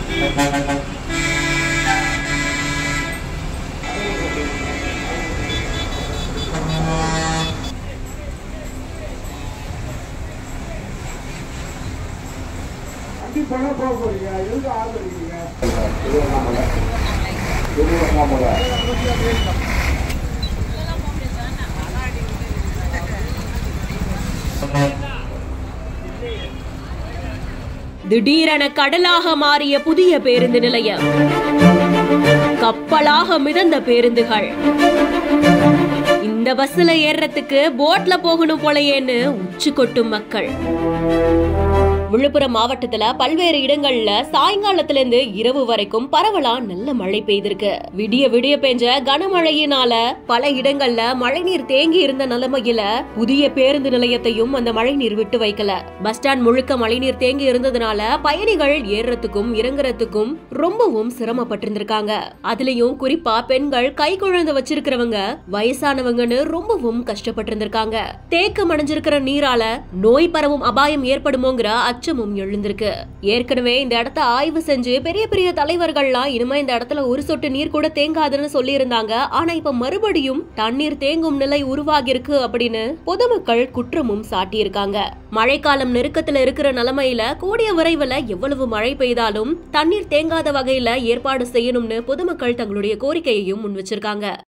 அடி பணம் போக போறீங்க எதுக்கு ஆதரிக்கிறீங்க திருவண்ணாமலை திருவண்ணாமலை திடீரென கடலாக மாறிய புதிய பேருந்து நிலையம் கப்பலாக மிதந்த பேருந்துகள் இந்த பஸ்ல ஏறுறதுக்கு போட்ல போகணும் போலயேன்னு உச்சி கொட்டும் மக்கள் விழுப்புரம் மாவட்டத்துல பல்வேறு இடங்கள்ல சாயங்காலத்துல இருந்து இரவு வரைக்கும் பரவலா நல்ல மழை பெய்திருக்கு விடிய விடிய பெஞ்ச கனமழையினால பல இடங்கள்ல மழைநீர் தேங்கி இருந்த நிலைமையில புதிய பேருந்து நிலையத்தையும் அந்த மழைநீர் விட்டு வைக்கல பஸ் ஸ்டாண்ட் முழுக்க மழைநீர் தேங்கி இருந்ததுனால பயணிகள் ஏறுறதுக்கும் இறங்குறதுக்கும் ரொம்பவும் சிரமப்பட்டிருந்திருக்காங்க அதுலயும் குறிப்பா பெண்கள் கை குழந்தை வச்சிருக்கிறவங்க வயசானவங்கன்னு ரொம்பவும் கஷ்டப்பட்டிருந்திருக்காங்க தேக்கம் அடைஞ்சிருக்கிற நீரால நோய் பரவும் அபாயம் ஏற்படுமோங்கிற அச்சமும் எழுந்திருக்கு ஏற்கனவே இந்த இடத்த ஆய்வு செஞ்சு பெரிய பெரிய தலைவர்கள்லாம் இனிமே இந்த இடத்துல ஒரு சொட்டு நீர் கூட தேங்காதுன்னு சொல்லி இருந்தாங்க ஆனா இப்ப மறுபடியும் தண்ணீர் தேங்கும் நிலை உருவாகி இருக்கு அப்படின்னு பொதுமக்கள் குற்றமும் சாட்டியிருக்காங்க மழைக்காலம் நெருக்கத்துல இருக்கிற நிலைமையில கூடிய விரைவில் எவ்வளவு மழை பெய்தாலும் தண்ணீர் தேங்காத வகையில ஏற்பாடு செய்யணும்னு பொதுமக்கள் தங்களுடைய கோரிக்கையையும் முன் வச்சிருக்காங்க